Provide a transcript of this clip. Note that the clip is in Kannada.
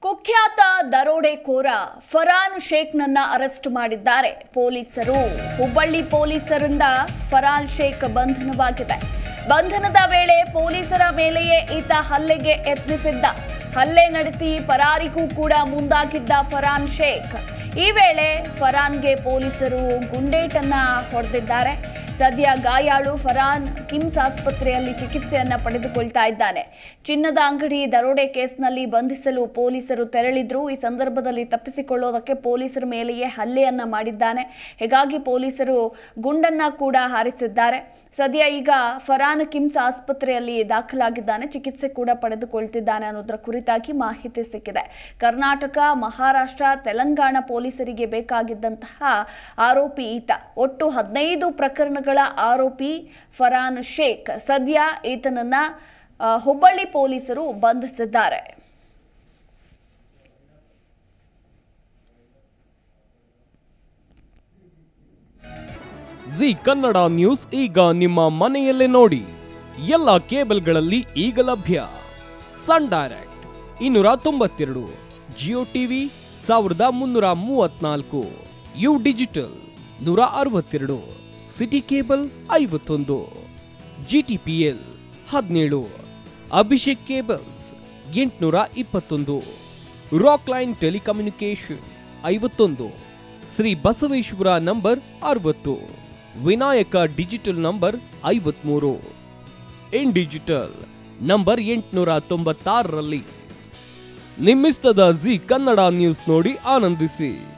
ಕುಖ್ಯಾತ ದರೋಡೆಕೋರ ಫರಾನ್ ಶೇಖ್ನನ್ನ ಅರೆಸ್ಟ್ ಮಾಡಿದ್ದಾರೆ ಪೊಲೀಸರು ಹುಬ್ಬಳ್ಳಿ ಪೊಲೀಸರಿಂದ ಫರಾನ್ ಶೇಖ್ ಬಂಧನವಾಗಿದೆ ಬಂಧನದ ವೇಳೆ ಪೊಲೀಸರ ಮೇಲೆಯೇ ಈತ ಹಲ್ಲೆಗೆ ಯತ್ನಿಸಿದ್ದ ಹಲ್ಲೆ ನಡೆಸಿ ಪರಾರಿಗೂ ಕೂಡ ಮುಂದಾಗಿದ್ದ ಫರಾನ್ ಶೇಖ್ ಈ ವೇಳೆ ಫರಾನ್ಗೆ ಪೊಲೀಸರು ಗುಂಡೇಟನ್ನ ಹೊಡೆದಿದ್ದಾರೆ ಸದ್ಯ ಗಾಯಾಳು ಫರಾನ್ ಕಿಮ್ಸ್ ಆಸ್ಪತ್ರೆಯಲ್ಲಿ ಚಿಕಿತ್ಸೆಯನ್ನ ಪಡೆದುಕೊಳ್ತಾ ಇದ್ದಾನೆ ಚಿನ್ನದ ಅಂಗಡಿ ದರೋಡೆ ಕೇಸ್ನಲ್ಲಿ ಬಂಧಿಸಲು ಪೊಲೀಸರು ತೆರಳಿದ್ರು ಈ ಸಂದರ್ಭದಲ್ಲಿ ತಪ್ಪಿಸಿಕೊಳ್ಳೋದಕ್ಕೆ ಪೊಲೀಸರ ಮೇಲೆಯೇ ಹಲ್ಲೆಯನ್ನ ಮಾಡಿದ್ದಾನೆ ಹೀಗಾಗಿ ಪೊಲೀಸರು ಗುಂಡನ್ನ ಕೂಡ ಹಾರಿಸಿದ್ದಾರೆ ಸದ್ಯ ಈಗ ಫರಾನ್ ಕಿಮ್ಸ್ ಆಸ್ಪತ್ರೆಯಲ್ಲಿ ದಾಖಲಾಗಿದ್ದಾನೆ ಚಿಕಿತ್ಸೆ ಕೂಡ ಪಡೆದುಕೊಳ್ತಿದ್ದಾನೆ ಅನ್ನೋದರ ಕುರಿತಾಗಿ ಮಾಹಿತಿ ಸಿಕ್ಕಿದೆ ಕರ್ನಾಟಕ ಮಹಾರಾಷ್ಟ್ರ ತೆಲಂಗಾಣ ಪೊಲೀಸರಿಗೆ ಬೇಕಾಗಿದ್ದಂತಹ ಆರೋಪಿ ಈತ ಒಟ್ಟು ಹದಿನೈದು ಪ್ರಕರಣಗಳ ಆರೋಪಿ ಫರಾನ್ ಶೇಖ್ ಸದ್ಯ ಈತನನ್ನ ಆ, ಹುಬ್ಬಳ್ಳಿ ಪೊಲೀಸರು ಬಂಧಿಸಿದ್ದಾರೆ ಜಿ ಕನ್ನಡ ನ್ಯೂಸ್ ಈಗ ನಿಮ್ಮ ಮನೆಯಲ್ಲೇ ನೋಡಿ ಎಲ್ಲ ಕೇಬಲ್ಗಳಲ್ಲಿ ಈಗ ಲಭ್ಯ ಸನ್ ಡೈರೆಕ್ಟ್ ಇನ್ನೂರ ತೊಂಬತ್ತೆರಡು ಜಿಯೋ ಟಿವಿ ಸಾವಿರದ ಮುನ್ನೂರ ಮೂವತ್ನಾಲ್ಕು ಯು ಡಿಜಿಟಲ್ ನೂರ ಅರವತ್ತೆರಡು ಸಿಟಿ ಕೇಬಲ್ ಐವತ್ತೊಂದು ಜಿ ಟಿ ಪಿ ಎಲ್ ಹದಿನೇಳು ಅಭಿಷೇಕ್ ಕೇಬಲ್ಸ್ ಎಂಟುನೂರ ಇಪ್ಪತ್ತೊಂದು ರಾಕ್ ಲೈನ್ ಟೆಲಿಕಮ್ಯುನಿಕೇಶನ್ ಐವತ್ತೊಂದು ಶ್ರೀ ಬಸವೇಶ್ವರ ನಂಬರ್ ಅರವತ್ತು ವಿನಾಯಕ ಡಿಜಿಟಲ್ ನಂಬರ್ ಐವತ್ಮೂರು ಇನ್ ಡಿಜಿಟಲ್ ನಂಬರ್ ಎಂಟುನೂರ ತೊಂಬತ್ತಾರರಲ್ಲಿ ನಿಮ್ಮಿಸ್ತದ ಜಿ ಕನ್ನಡ ನ್ಯೂಸ್ ನೋಡಿ ಆನಂದಿಸಿ